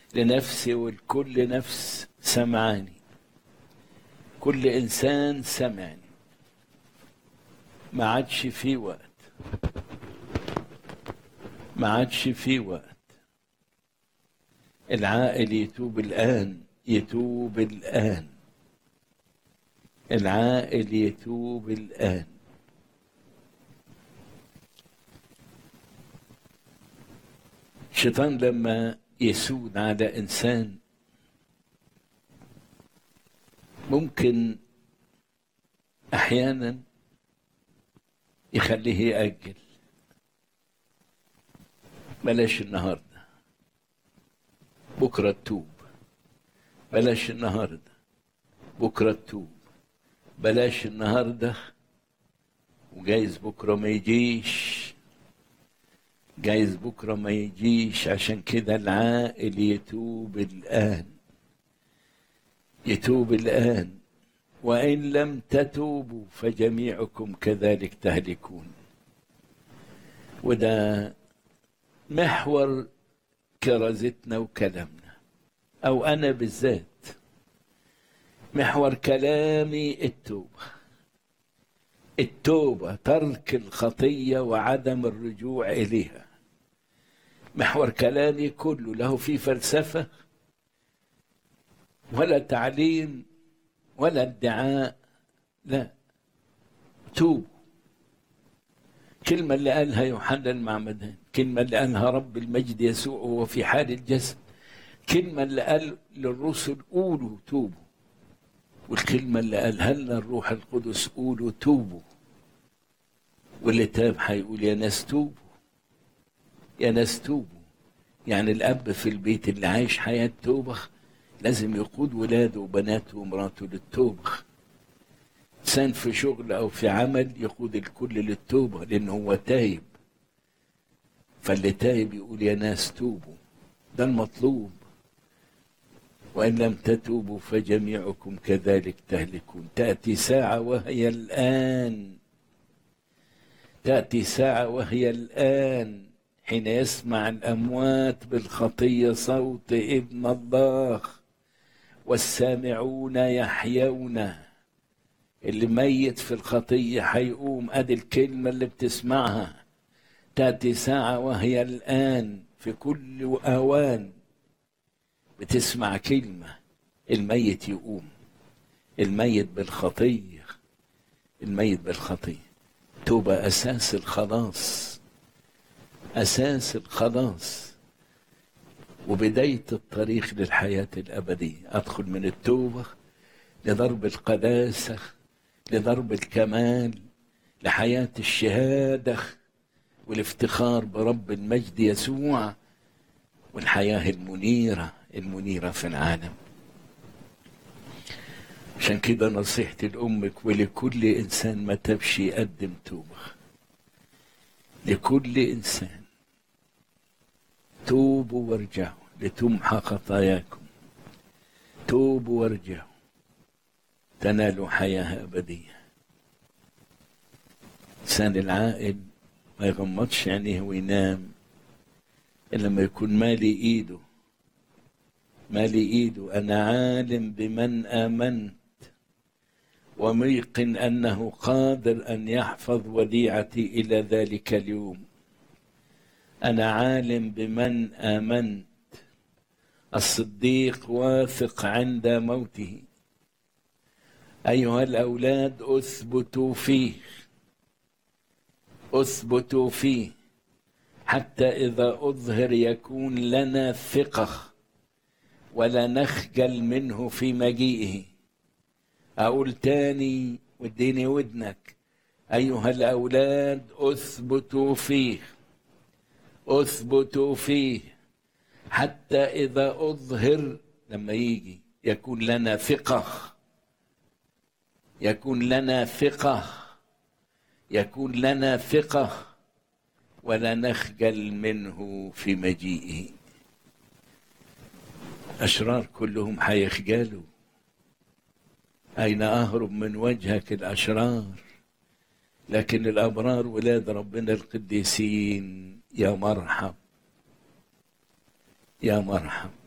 لنفسي ولكل نفس سمعاني كل انسان سمعني ما عادش في وقت ما عادش في وقت العاقل يتوب الآن يتوب الآن العاقل يتوب الآن الشيطان لما يسود على إنسان ممكن أحيانا يخليه يأجل بلاش النهارده بكره تتوب بلاش النهارده بكره تتوب بلاش النهارده وجايز بكره ما يجيش جايز بكره ما يجيش عشان كده العاقل يتوب الان يتوب الان وان لم تتوبوا فجميعكم كذلك تهلكون وده محور كرازتنا وكلامنا او انا بالذات محور كلامي التوبه التوبه ترك الخطيه وعدم الرجوع اليها محور كلامي كله له في فلسفه ولا تعليم ولا ادعاء لا توبوا كلمة اللي قالها يوحنا المعمدان كلمة اللي قالها رب المجد يسوع وهو في حال الجسد كلمة اللي قال للرسل قولوا توبوا والكلمة اللي قالها لنا الروح القدس قولوا توبوا واللي تاب هيقول يا ناس توبوا يا ناس توبوا يعني الأب في البيت اللي عايش حياة توبة لازم يقود ولاده وبناته ومراته للتوبة إنسان في شغل أو في عمل يقود الكل للتوبة لأن هو تايب فاللي تايب يقول يا ناس توبوا ده المطلوب وإن لم تتوبوا فجميعكم كذلك تهلكون تأتي ساعة وهي الآن تأتي ساعة وهي الآن حين يسمع الأموات بالخطية صوت ابن الله والسامعون يحيون اللي ميت في الخطية هيقوم أدي الكلمة اللي بتسمعها تأتي ساعة وهي الآن في كل أوان بتسمع كلمة الميت يقوم الميت بالخطية الميت بالخطية توبة أساس الخلاص أساس الخلاص وبداية الطريق للحياة الأبدية أدخل من التوبة لضرب القداسة لضرب الكمال لحياة الشهادة والافتخار برب المجد يسوع والحياة المنيرة المنيرة في العالم عشان كده نصيحتي لأمك ولكل إنسان ما تبشي يقدم توبة لكل إنسان توبوا وارجعوا لتمحى خطاياكم توبوا وارجعوا تنالوا حياة أبدية الإنسان العاقل ما يغمضش عينيه وينام إلا لما يكون مالي إيده مالي إيده أنا عالم بمن آمنت وميقن أنه قادر أن يحفظ وديعتي إلى ذلك اليوم أنا عالم بمن آمنت الصديق واثق عند موته أيها الأولاد أثبتوا فيه أثبتوا فيه حتى إذا أظهر يكون لنا ثقة ولا نخجل منه في مجيئه أقول تاني واديني ودنك أيها الأولاد أثبتوا فيه أثبتوا فيه حتى إذا أظهر لما يجي يكون لنا ثقة يكون لنا ثقة يكون لنا ثقة ولا نخجل منه في مجيئه أشرار كلهم حيخجلوا أين أهرب من وجهك الأشرار لكن الأبرار ولاد ربنا القديسين يا مرحب يا مرحب